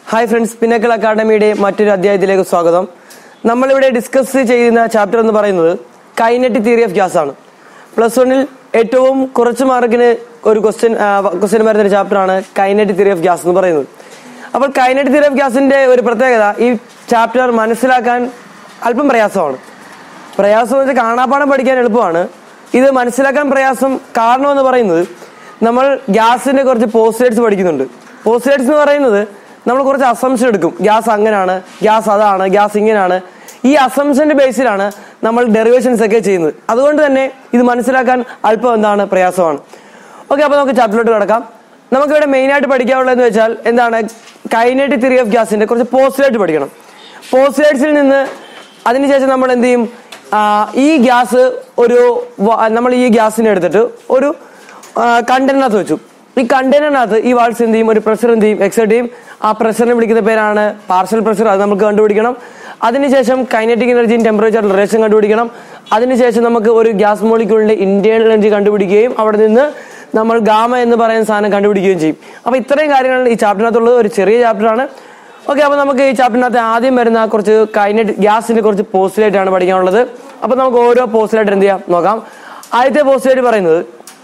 hi friends പിന്നക്കൽ അക്കാഡമിയുടെ മറ്റൊരു അധ്യായത്തിലേക്ക് സ്വാഗതം നമ്മളിവിടെ ഡിസ്കസ് ചെയ്യുന്ന ചാപ്റ്റർ എന്ന് പറയുന്നത് കൈനറ്റിക് തിയറി ഓഫ് ഗ്യാസ് ആണ് പ്ലസ് വണ്ണിൽ ഏറ്റവും കുറച്ച് മാർക്കിന് ഒരു ക്വസ്റ്റ്യൻ ക്വസ്റ്റ്യൻ വരുന്ന ഒരു ചാപ്റ്ററാണ് കൈനറ്റിക് തിയറി ഓഫ് ഗ്യാസ് എന്ന് പറയുന്നത് അപ്പോൾ കൈനറ്റിക് തിയറി ഓഫ് ഗ്യാസിന്റെ ഒരു പ്രത്യേകത ഈ ചാപ്റ്റർ മനസ്സിലാക്കാൻ അല്പം പ്രയാസമാണ് പ്രയാസം എന്ന് വെച്ചാൽ കാണാപ്പാടം പഠിക്കാൻ എളുപ്പമാണ് ഇത് മനസ്സിലാക്കാൻ പ്രയാസം കാരണം എന്ന് പറയുന്നത് നമ്മൾ ഗ്യാസിന്റെ കുറച്ച് പോസ്റ്റേറ്റ്സ് പഠിക്കുന്നുണ്ട് പോസ്റ്റേറ്റ്സ് എന്ന് പറയുന്നത് നമ്മൾ കുറച്ച് അസംഷൻ എടുക്കും ഗ്യാസ് അങ്ങനെയാണ് ഗ്യാസ് അതാണ് ഗ്യാസ് ഇങ്ങനെയാണ് ഈ അസംഷന്റെ ബേസിലാണ് നമ്മൾ ഡെറിവേഷൻസ് ഒക്കെ ചെയ്യുന്നത് അതുകൊണ്ട് തന്നെ ഇത് മനസ്സിലാക്കാൻ അല്പം എന്താണ് പ്രയാസമാണ് ഓക്കെ അപ്പൊ നമുക്ക് ചാപ്റ്ററിലോട്ട് കിടക്കാം നമുക്കിവിടെ മെയിൻ ആയിട്ട് പഠിക്കാനുള്ളതെന്ന് വെച്ചാൽ എന്താണ് കൈനറ്റിക് തിയറി ഓഫ് ഗ്യാസിന്റെ കുറച്ച് പോസ്റ്റേറ്റ് പഠിക്കണം പോസ്റ്റേറ്റ്സിൽ നിന്ന് അതിനുശേഷം നമ്മൾ എന്ത് ചെയ്യും ആ, ഈ ഗ്യാസ് ഒരു വ- നമ്മൾ ഈ ഗ്യാസിനെ എടുത്തിട്ട് ഒരു കണ്ടെയ്നറിനകത്ത് വെച്ചു ഈ കണ്ടെയ്നറിനകത്ത് ഈ വാൾസ് എന്ത് ചെയ്യും ഒരു പ്രഷർ എന്ത് ചെയ്യും എക്സൈറ്റ് ചെയ്യും ആ പ്രഷറിനെ വിളിക്കുന്ന പേരാണ് പാർഷ്യൽ പ്രഷർ അത് നമുക്ക് കണ്ടുപിടിക്കണം അതിനുശേഷം കൈനറ്റിക് എനർജിയും ടെമ്പറേച്ചർ റിലേഷൻ കണ്ടുപിടിക്കണം അതിനുശേഷം നമുക്ക് ഒരു ഗ്യാസ് മോളിക്യൂളിന്റെ ഇന്റേണൽ എനർജി കണ്ടുപിടിക്കുകയും അവിടെ നിന്ന് നമ്മൾ ഗാമ എന്ന് പറയുന്ന സാധനം കണ്ടുപിടിക്കുകയും ചെയ്യും അപ്പൊ ഇത്രയും കാര്യങ്ങളാണ് ഈ ചാപ്റ്ററിനകത്തുള്ളത് ഒരു ചെറിയ ചാപ്റ്ററാണ് ഓക്കെ അപ്പൊ നമുക്ക് ഈ ചാപ്റ്ററിനകത്ത് ആദ്യം വരുന്ന കുറച്ച് കൈനറ്റ് ഗ്യാസിന്റെ കുറച്ച് പോസ്റ്റിലേറ്റ് ആണ് പഠിക്കാനുള്ളത് അപ്പൊ നമുക്ക് ഓരോ പോസ്റ്റിലായിട്ട് എന്ത് ചെയ്യാം നോക്കാം ആദ്യത്തെ പോസ്റ്റിലേറ്റ് പറയുന്നത്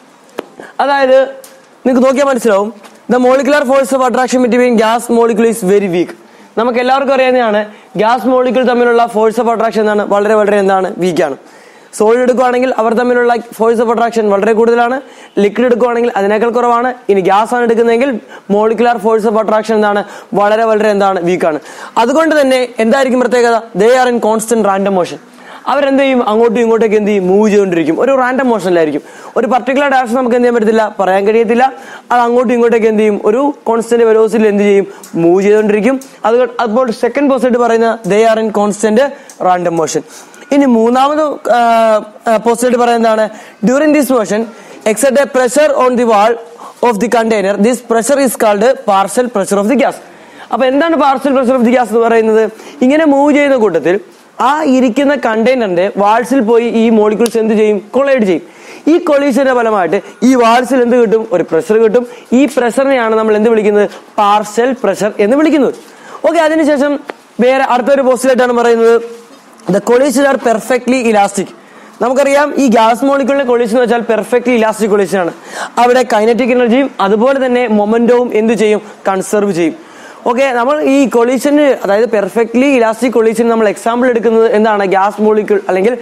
അതായത് നിങ്ങൾക്ക് നോക്കിയാൽ മനസ്സിലാവും the molecular force of attraction between gas molecule is very weak നമുക്ക് എല്ലാവർക്കും അറിയാവുന്നതാണ് ഗ്യാസ് മോളിക്യൂൾ തമ്മിലുള്ള ഫോഴ്സ് ഓഫ് അട്രാക്ഷൻ എന്താണ് വളരെ വളരെ എന്താണ് വീക്കാണ് സോളിഡ് എടുക്കുകയാണെങ്കിൽ അവർ തമ്മിലുള്ള ഫോഴ്സ് ഓഫ് അട്രാക്ഷൻ വളരെ കൂടുതലാണ് ലിക്വിഡ് എടുക്കുകയാണെങ്കിൽ അതിനേക്കാൾ കുറവാണ് ഇനി ഗ്യാസ് ആണ് എടുക്കുന്നതെങ്കിൽ മോളിക്കുലർ ഫോഴ്സ് ഓഫ് അട്രാക്ഷൻ എന്താണ് വളരെ വളരെ എന്താണ് വീക്കാണ് അതുകൊണ്ട് തന്നെ എന്തായിരിക്കും പ്രത്യേകത they are in constant random motion അവരെന്ത് ചെയ്യും അങ്ങോട്ടും ഇങ്ങോട്ടേക്ക് എന്ത് ചെയ്യും മൂവ് ചെയ്തുകൊണ്ടിരിക്കും ഒരു റാൻഡം മോഷനിലായിരിക്കും ഒരു പർട്ടിക്കുലർ ഡയറക്ഷൻ നമുക്ക് എന്ത് ചെയ്യാൻ പറ്റത്തില്ല പറയാൻ കഴിയത്തില്ല അത് അങ്ങോട്ടും ഇങ്ങോട്ടേക്ക് എന്ത് ചെയ്യും ഒരു കോൺസ്റ്റന്റ് വെലോസിറ്റിയിൽ എന്ത് ചെയ്യും മൂവ് ചെയ്തുകൊണ്ടിരിക്കും അത് അപ്പോൾ സെക്കൻഡ് പോസിറ്റ് പറയുന്ന they are in constant random motion ഇനി മൂന്നാമത് പോസിറ്റ് പറയുന്നതാണ് during this motion exert a pressure on the wall of the container this pressure is called partial pressure of the gas അപ്പൊ എന്താണ് parcel pressure of the gas എന്ന് പറയുന്നത് ഇങ്ങനെ move ചെയ്യുന്ന കൂട്ടത്തിൽ ആ ഇരിക്കുന്ന കണ്ടെയ്നറിന്റെ വാൾസിൽ പോയി ഈ മോളിക്യൂൾസ് എന്ത് ചെയ്യും കൊളൈഡ് ചെയ്യും ഈ കൊളീഷന്റെ ഫലമായിട്ട് ഈ വാൾസിൽ എന്ത് കിട്ടും ഒരു പ്രഷർ കിട്ടും ഈ പ്രഷറിനെയാണ് നമ്മൾ എന്ത് വിളിക്കുന്നത് പാർസൽ പ്രഷർ എന്ന് വിളിക്കുന്നത് ഓക്കെ അതിനുശേഷം വേറെ അടുത്തൊരു പോസ്റ്റിലായിട്ടാണ് പറയുന്നത് the collision are perfectly elastic നമുക്കറിയാം ഈ ഗ്യാസ് മോളിക്യൂളിന്റെ കൊളീഷൻ എന്ന് വെച്ചാൽ പെർഫെക്റ്റ്ലി ഇലാസ്റ്റിക് കൊളീഷൻ ആണ് അവിടെ കൈനറ്റിക് എനർജിയും അതുപോലെ തന്നെ മൊമെന്റവും എന്ത് ചെയ്യും കൺസർവ് ചെയ്യും ഓക്കെ നമ്മൾ ഈ കൊളീഷന് അതായത് പെർഫെക്റ്റ്ലി ഇലാസ്റ്റിക് കൊളീഷൻ നമ്മൾ എക്സാമ്പിൾ എടുക്കുന്നത് എന്താണ് ഗ്യാസ് മോളിക്യൂൾ അല്ലെങ്കിൽ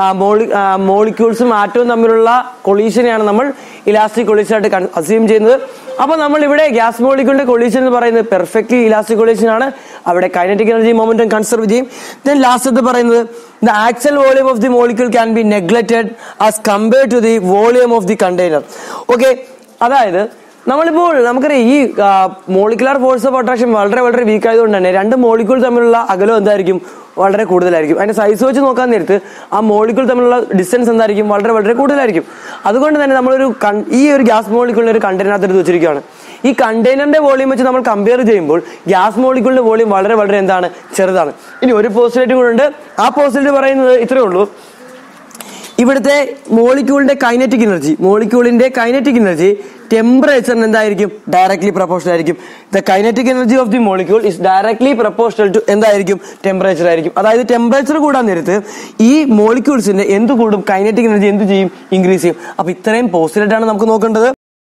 മോളിക്യൂൾസും ആറ്റവും തമ്മിലുള്ള കൊളീഷനെയാണ് നമ്മൾ ഇലാസ്റ്റിക് കൊളീഷൻ ആയിട്ട് അസ്യൂം ചെയ്യുന്നത് അപ്പൊ നമ്മൾ ഇവിടെ ഗ്യാസ് മോളിക്യൂളിന്റെ കൊളീഷൻ എന്ന് പറയുന്നത് പെർഫെക്റ്റ്ലി ഇലാസ്റ്റിക് കൊളീഷൻ ആണ് അവിടെ കൈനറ്റിക് എനർജി മൊമെന്റം കൺസർവ് ചെയ്യും ദെൻ ലാസ്റ്റ് പറയുന്നത് the actual volume of the molecule can be neglected as compare to the volume of the container okay അതായത് നമ്മളിപ്പോൾ നമുക്കറിയാം ഈ മോളിക്കുലർ ഫോഴ്സ് ഓഫ് അട്രാക്ഷൻ വളരെ വളരെ വീക്ക് ആയതുകൊണ്ട് തന്നെ രണ്ട് മോളിക്യൂൾ തമ്മിലുള്ള അകലം എന്തായിരിക്കും വളരെ കൂടുതലായിരിക്കും അതിന്റെ സൈസ് വെച്ച് നോക്കാൻ നേരത്ത് ആ മോളിക്യൂൾ തമ്മിലുള്ള ഡിസ്റ്റൻസ് എന്തായിരിക്കും വളരെ വളരെ കൂടുതലായിരിക്കും അതുകൊണ്ട് തന്നെ നമ്മളൊരു കൺ- ഈ ഒരു ഗ്യാസ് മോളിക്യൂളിനെ ഒരു കണ്ടെയ്നറിനകത്ത് എടുത്ത് വെച്ചിരിക്കുകയാണ് ഈ കണ്ടെയ്നറിന്റെ വോളിയം വെച്ച് നമ്മൾ കമ്പയർ ചെയ്യുമ്പോൾ ഗ്യാസ് മോളിക്യൂളിന്റെ വോളിയം വളരെ വളരെ എന്താണ് ചെറുതാണ് ഇനി ഒരു പോസിറ്റീവ് കൂടെ ഉണ്ട് ആ പോസിറ്റീവ് പറയുന്നത് ഇത്രയേ ഉള്ളൂ ഇവിടുത്തെ മോളിക്യൂളിന്റെ കൈനറ്റിക് എനർജി മോളിക്യൂളിന്റെ കൈനറ്റിക് എനർജി ടെമ്പറേച്ചറിന് എന്തായിരിക്കും ഡയറക്ട്ലി പ്രപ്പോർഷണൽ ആയിരിക്കും the kinetic energy of the molecule is directly proportional to എന്തായിരിക്കും ടെമ്പറേച്ചർ ആയിരിക്കും അതായത് ടെമ്പറേച്ചർ കൂടാൻ നേരത്ത് ഈ മോളിക്യൂൾസിന്റെ എന്ത് കൂടും കൈനറ്റിക് എനർജി എന്ത് ചെയ്യും ഇൻക്രീസ് ചെയ്യും അപ്പൊ ഇത്രയും പോസിറ്റീവ് ആണ് നമുക്ക് നോക്കേണ്ടത്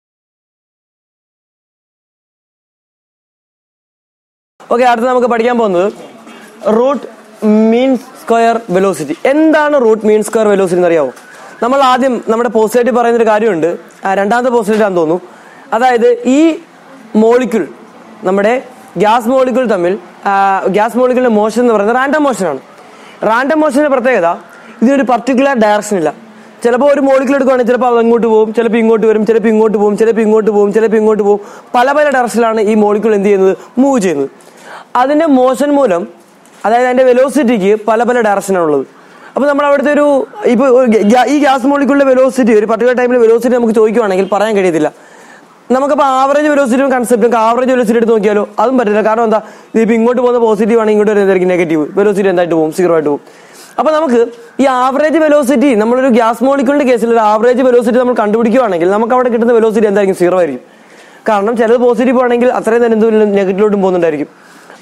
ഓക്കെ അടുത്ത നമുക്ക് പഠിക്കാൻ പോകുന്നത് റൂട്ട് മീൻ സ്ക്വയർ വെലോസിറ്റി എന്താണ് റൂട്ട് മീൻ സ്ക്വയർ വെലോസിറ്റി എന്ന് അറിയാമോ നമ്മൾ ആദ്യം നമ്മുടെ പോസിറ്റീവ് പറയുന്ന ഒരു കാര്യമുണ്ട് ആ, രണ്ടാമത്തെ പോസിറ്റീവ് ആണെന്ന് തോന്നുന്നു അതായത് ഈ മോളിക്യൂൾ നമ്മുടെ ഗ്യാസ് മോളിക്യൂൾ തമ്മിൽ ഗ്യാസ് മോളിക്യൂളിന്റെ മോഷൻ എന്ന് പറയുന്നത് റാൻഡം മോഷനാണ് റാൻഡം മോഷന്റെ പ്രത്യേകത ഇതിനൊരു പർട്ടിക്കുലർ ഡയറക്ഷൻ ഇല്ല ചിലപ്പോൾ ഒരു മോളിക്യൂൾ എടുക്കുകയാണെങ്കിൽ ചിലപ്പോൾ അത് അങ്ങോട്ട് പോകും ചിലപ്പോൾ ഇങ്ങോട്ട് വരും ചിലപ്പോൾ ഇങ്ങോട്ട് പോകും ചിലപ്പോൾ ഇങ്ങോട്ട് പോകും ചിലപ്പോൾ ഇങ്ങോട്ട് പോകും പല പല ഡയറക്ഷനിലാണ് ഈ മോളിക്യൂൾ എന്ത് ചെയ്യുന്നത് മൂവ് ചെയ്യുന്നത് അതിന്റെ മോഷൻ മൂലം അതായത് അതിന്റെ വെലോസിറ്റിക്ക് പല പല ഡയറക്ഷനാണുള്ളത് അപ്പൊ നമ്മൾ അവിടുത്തെ ഒരു ഇപ്പൊ ഒരു ഗ്യാ- ഈ ഗ്യാസ് മോളിക്യൂളിന്റെ വെലോസിറ്റി ഒരു പർട്ടിക്കുലർ ടൈമിൽ വെലോസിറ്റി നമുക്ക് ചോദിക്കുവാണെങ്കിൽ പറയാൻ കഴിയത്തില്ല നമുക്കപ്പോൾ ആവറേജ് വെലോസിറ്റിയും കൺസെപ്റ്റും ആവറേജ് വെലോസിറ്റി എടുത്ത് നോക്കിയാലോ അതും പറ്റില്ല കാരണം എന്താ ഇതിപ്പോൾ ഇങ്ങോട്ട് പോകുന്ന പോസിറ്റീവ് ആണ് ഇങ്ങോട്ട് വരുന്നതായിരിക്കും നെഗറ്റീവ് വെലോസിറ്റി എന്തായിട്ട് പോകും സീറോ ആയിട്ട് പോകും അപ്പൊ നമുക്ക് ഈ ആവറേജ് വെലോസിറ്റി നമ്മളൊരു ഗ്യാസ് മോളിക്യൂളിന്റെ കേസിൽ ഒരു ആവറേജ് വെലോസിറ്റി നമ്മൾ കണ്ടുപിടിക്കുകയാണെങ്കിൽ നമുക്ക് അവിടെ കിട്ടുന്ന വെലോസിറ്റി എന്തായിരിക്കും സീറോ ആയിരിക്കും കാരണം ചിലത് പോസിറ്റീവ് ആണെങ്കിൽ അത്രയും തന്നെ എന്തും നെഗറ്റീവിലോട്ടും പോകുന്നുണ്ടായിരിക്കും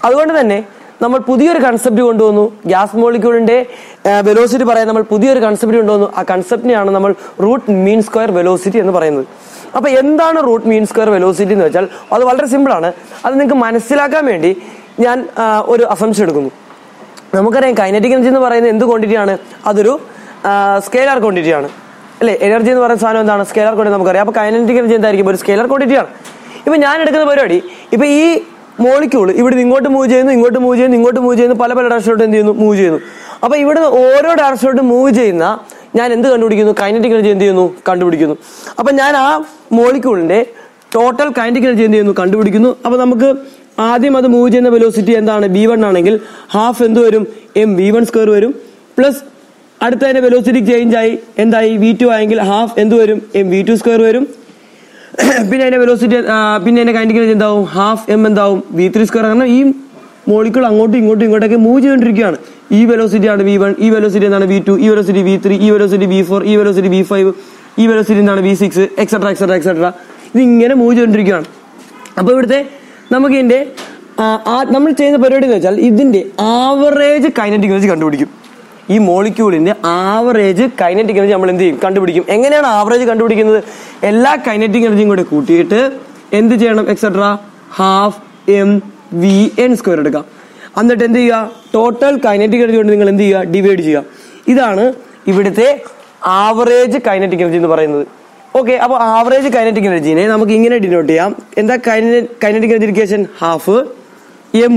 അതുകൊണ്ട് തന്നെ നമ്മൾ പുതിയൊരു കൺസെപ്റ്റ് കൊണ്ടുവന്നു ഗ്യാസ് മോളിക്യൂളിന്റെ വെലോസിറ്റി പറയാൻ നമ്മൾ പുതിയൊരു കൺസെപ്റ്റ് കൊണ്ടുവന്നു ആ കൺസെപ്റ്റിനെയാണ് നമ്മൾ റൂട്ട് മീൻ സ്ക്വയർ വെലോസിറ്റി എന്ന് പറയുന്നത് അപ്പൊ എന്താണ് റൂട്ട് മീൻ സ്ക്വയർ വെലോസിറ്റി എന്ന് വെച്ചാൽ അത് വളരെ സിമ്പിൾ ആണ് അത് നിങ്ങൾക്ക് മനസ്സിലാക്കാൻ വേണ്ടി ഞാൻ ആ, ഒരു അസംഷൻ എടുക്കുന്നു നമുക്കറിയാം കൈനറ്റിക് എനർജി എന്ന് പറയുന്നത് എന്ത് ക്വാണ്ടിറ്റി ആണ് അതൊരു സ്കേലാർ ക്വാണ്ടിറ്റി ആണ് അല്ലേ എനർജി എന്ന് പറയുന്ന സാധനം എന്താണ് സ്കേലാർ ക്വാണ്ടിറ്റി നമുക്കറിയാം അപ്പൊ കൈനറ്റിക് എനർജി എന്തായിരിക്കും ഒരു സ്കേലാർ ക്വാണ്ടിറ്റി ആണ് ഇപ്പൊ ഞാൻ എടുക്കുന്ന പരിപാടി ഇപ്പൊ ഈ മോളിക്യൂൾ ഇവിടെ നിന്ന് ഇങ്ങോട്ട് മൂവ് ചെയ്യുന്നു ഇങ്ങോട്ട് മൂവ് ചെയ്യുന്നു ഇങ്ങോട്ട് മൂവ് ചെയ്യുന്നു പല പല ഡയറക്ഷനിലോട്ട് എന്ത് ചെയ്യുന്നു മൂവ് ചെയ്യുന്നു അപ്പൊ ഇവിടെ ഓരോ ഡയറക്ഷനിലോട്ട് മൂവ് ചെയ്യുന്ന ഞാൻ എന്ത് കണ്ടുപിടിക്കുന്നു കൈനറ്റിക് എനർജി എന്ത് ചെയ്യുന്നു കണ്ടുപിടിക്കുന്നു അപ്പൊ ഞാൻ ആ മോളിക്യൂളിന്റെ ടോട്ടൽ കൈനറ്റിക് എനർജി എന്ത് ചെയ്യുന്നു കണ്ടുപിടിക്കുന്നു അപ്പൊ നമുക്ക് ആദ്യം അത് മൂവ് ചെയ്യുന്ന വെലോസിറ്റി എന്താണ് ബി വൺ ആണെങ്കിൽ ഹാഫ് എന്ത് വരും എം വി വൺ സ്ക്വയർ വരും പ്ലസ് അടുത്ത അതിന്റെ വെലോസിറ്റി ചേഞ്ച് ആയി എന്തായി വി ടു ആയെങ്കിൽ ഹാഫ് എന്ത് വരും എം വി ടു സ്ക്വയർ വരും പിന്നെ അതിന്റെ വെലോസിറ്റി പിന്നെ അതിന്റെ കൈൻഡിക് എനർജി എന്താവും ഹാഫ് എം എന്താവും വി ത്രീ സ്ക്വയർ കാരണം ഈ മോളിക്കൂൾ അങ്ങോട്ടും ഇങ്ങോട്ടും ഇങ്ങോട്ടൊക്കെ മൂവ് ചെയ്തുകൊണ്ടിരിക്കുകയാണ് ഈ വെലോസിറ്റി ആണ് വി വൺ ഈ വെലോസിറ്റി എന്താണ് വി ടു ഈ വെലോസിറ്റി വി ത്രീ ഈ വെലോസിറ്റി വി ഫോർ ഈ വെലോസിറ്റി വി ഫൈവ് ഈ വെലോസിറ്റി എന്താണ് V six etcetera etcetera etcetera ഇത് ഇങ്ങനെ മൂവ് ചെയ്തുകൊണ്ടിരിക്കുകയാണ് അപ്പോൾ ഇവിടുത്തെ നമുക്ക് ഇതിന്റെ ആ, ആ- നമ്മൾ ചെയ്യുന്ന പരിപാടി എന്ന് വെച്ചാൽ ഇതിന്റെ ആവറേജ് കൈനറ്റിക് എനർജി കണ്ടുപിടിക്കും ഈ മോളിക്യൂളിന്റെ ആവറേജ് കൈനറ്റിക് എനർജി നമ്മൾ എന്ത് ചെയ്യും കണ്ടുപിടിക്കും എങ്ങനെയാണ് ആവറേജ് കണ്ടുപിടിക്കുന്നത് എല്ലാ കൈനറ്റിക് എനർജിയും കൂടെ കൂട്ടിയിട്ട് എന്ത് ചെയ്യണം etcetera half M V N square എടുക്കാം എന്നിട്ട് എന്ത് ചെയ്യുക ടോട്ടൽ കൈനറ്റിക് എനർജി കൊണ്ട് നിങ്ങൾ എന്ത് ചെയ്യുക ഡിവൈഡ് ചെയ്യുക ഇതാണ് ഇവിടുത്തെ ആവറേജ് കൈനറ്റിക് എനർജി എന്ന് പറയുന്നത് ഓക്കെ അപ്പോൾ ആവറേജ് കൈനറ്റിക് എനർജീനെ നമുക്ക് ഇങ്ങനെ ഡിനോട്ട് ചെയ്യാം എന്താ kinetic energy equation half M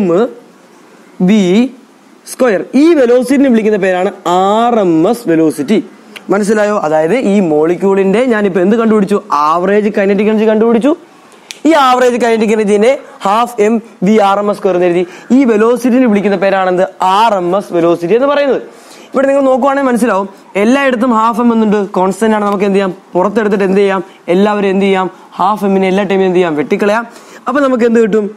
V square ഈ വെലോസിറ്റിനെ വിളിക്കുന്ന പേരാണ് ആർ എം എസ് വെലോസിറ്റി മനസ്സിലായോ അതായത് ഈ മോളിക്യൂളിന്റെ ഞാനിപ്പോ എന്ത് കണ്ടുപിടിച്ചു ആവറേജ് കൈനറ്റിക് എനർജി കണ്ടുപിടിച്ചു ഈ ആവറേജ് കൈനറ്റിക് എനർജിനെ half M V R M S square എന്ന് എഴുതി ഈ വെലോസിറ്റിനെ വിളിക്കുന്ന പേരാണെന്ത് ആർ എം എസ് വെലോസിറ്റി എന്ന് പറയുന്നത് ഇവിടെ നിങ്ങൾ നോക്കുവാണെങ്കിൽ മനസ്സിലാവും എല്ലായിടത്തും ഹാഫ് എം എന്നുണ്ട് കോൺസ്റ്റന്റ് ആണ് നമുക്ക് എന്ത് ചെയ്യാം പുറത്തെടുത്തിട്ട് എന്ത് ചെയ്യാം എല്ലാവരും എന്ത് ചെയ്യാം ഹാഫ് എമ്മിനെ എല്ലാ ടൈമിലും എന്ത് ചെയ്യാം വെട്ടിക്കളയാം അപ്പൊ നമുക്ക് എന്ത് കിട്ടും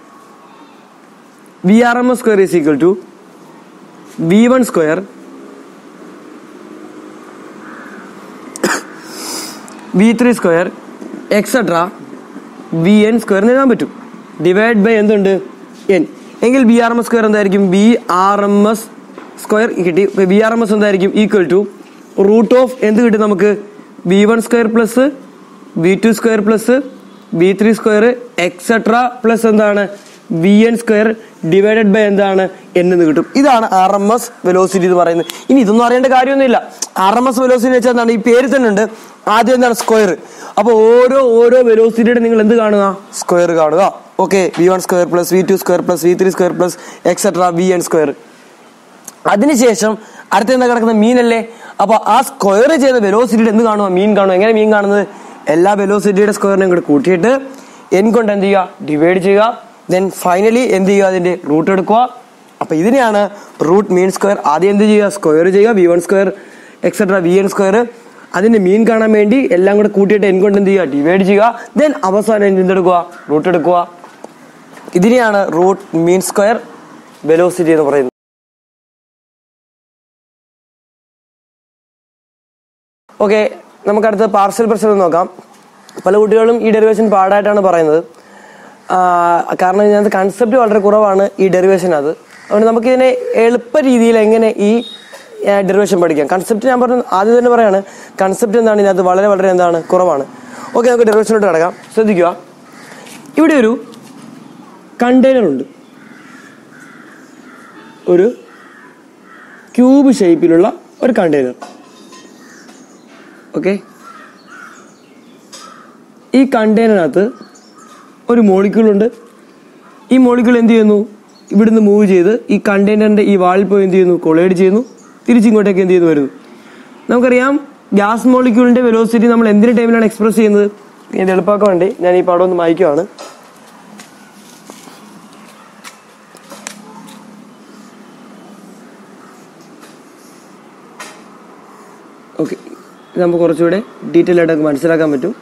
V R M S square is equal to V one square V three square etcetera V N square എന്ന് എഴുതാൻ പറ്റും ഡിവൈഡ് ബൈ എന്തുണ്ട് എൻ എങ്കിൽ B R M S square എന്തായിരിക്കും B R M S square കിട്ടി B R M S എന്തായിരിക്കും equal to root of എന്ത് കിട്ടും നമുക്ക് B one square plus B two square plus B three square etcetera plus എന്താണ് V N square divided by എന്താണ് N എന്ന് കിട്ടും ഇതാണ് ആർ എം എസ് വെലോസിറ്റി എന്ന് പറയുന്നത് ഇനി ഇതൊന്നും അറിയേണ്ട കാര്യമൊന്നുമില്ല ആർ എം എസ് വെലോസിറ്റി വെച്ചാൽ എന്താണ് ഈ പേര് തന്നെ ഉണ്ട് ആദ്യം എന്താണ് സ്ക്വയർ അപ്പൊ ഓരോ ഓരോ വെലോസിറ്റിയുടെ നിങ്ങൾ എന്ത് കാണുക സ്ക്വയർ കാണുക okay V one square plus V two square plus V three square plus etcetera V N square അതിനുശേഷം അടുത്ത എന്താ കിടക്കുന്ന മീനല്ലേ അപ്പൊ ആ സ്ക്വയർ ചെയ്ത വെലോസിറ്റിയുടെ എന്ത് കാണുക മീൻ കാണുക എങ്ങനെ മീൻ കാണുന്നത് എല്ലാ വെലോസിറ്റിയുടെ സ്ക്വയറിനെയും കൂടെ കൂട്ടിയിട്ട് എൻ കൊണ്ട് എന്ത് ചെയ്യുക ഡിവൈഡ് ചെയ്യുക ദെൻ ഫൈനലി എന്ത് ചെയ്യുക അതിന്റെ റൂട്ട് എടുക്കുക അപ്പൊ ഇതിനെയാണ് റൂട്ട് മീൻ സ്ക്വയർ ആദ്യം എന്ത് ചെയ്യുക സ്ക്വയർ ചെയ്യുക V one square etcetera V N square അതിന്റെ മീൻ കാണാൻ വേണ്ടി എല്ലാം കൂടെ കൂട്ടിയിട്ട് എൻ കൊണ്ട് എന്ത് ചെയ്യുക ഡിവൈഡ് ചെയ്യുക ദെൻ അവസാനം എന്തെടുക്കുക റൂട്ട് എടുക്കുക ഇതിനെയാണ് റൂട്ട് മീൻ സ്ക്വയർ വെലോസിറ്റി എന്ന് പറയുന്നത് ഓക്കെ നമുക്ക് അടുത്ത പാർഷ്യൽ പ്രശ്നം നോക്കാം പല കുട്ടികളും ഈ ഡെറിവേഷൻ പാടായിട്ടാണ് പറയുന്നത് ആ, കാരണം ഇതിനകത്ത് കൺസെപ്റ്റ് വളരെ കുറവാണ് ഈ ഡെറിവേഷൻ അത് അതുകൊണ്ട് നമുക്ക് ഇതിനെ എളുപ്പ രീതിയിൽ എങ്ങനെ ഈ ഡെറിവേഷൻ പഠിക്കാം കൺസെപ്റ്റ് ഞാൻ പറഞ്ഞു ആദ്യം തന്നെ പറയാണ് കൺസെപ്റ്റ് എന്താണ് ഇതിനകത്ത് വളരെ വളരെ എന്താണ് കുറവാണ് ഓക്കെ നമുക്ക് ഡെറിവേഷനിലോട്ട് കിടക്കാം ശ്രദ്ധിക്കുക ഇവിടെ ഒരു കണ്ടെയ്നർ ഉണ്ട് ഒരു ക്യൂബ് ഷേപ്പിലുള്ള ഒരു കണ്ടെയ്നർ ഓക്കെ ഈ കണ്ടെയ്നറിനകത്ത് ഒരു മോളിക്യൂൾ ഉണ്ട് ഈ മോളിക്യൂൾ എന്ത് ചെയ്യുന്നു ഇവിടുന്ന് മൂവ് ചെയ്ത് ഈ കണ്ടെയ്നറിന്റെ ഈ വാളിൽ പോയി എന്ത് ചെയ്യുന്നു കൊളൈഡ് ചെയ്യുന്നു തിരിച്ചിങ്ങോട്ടേക്ക് എന്ത് ചെയ്യുന്നു വരുന്നു നമുക്കറിയാം ഗ്യാസ് മോളിക്യൂളിന്റെ വെലോസിറ്റി നമ്മൾ എന്തിന്റെ ടൈമിലാണ് എക്സ്പ്രസ് ചെയ്യുന്നത് ഇത് എളുപ്പമാക്കാൻ വേണ്ടി ഞാൻ ഈ പടം ഒന്ന് മായ്ക്കുവാണ് ഓക്കെ ഇത് നമുക്ക് കുറച്ചുകൂടെ ഡീറ്റെയിൽ ആയിട്ട് നമുക്ക് മനസ്സിലാക്കാൻ പറ്റും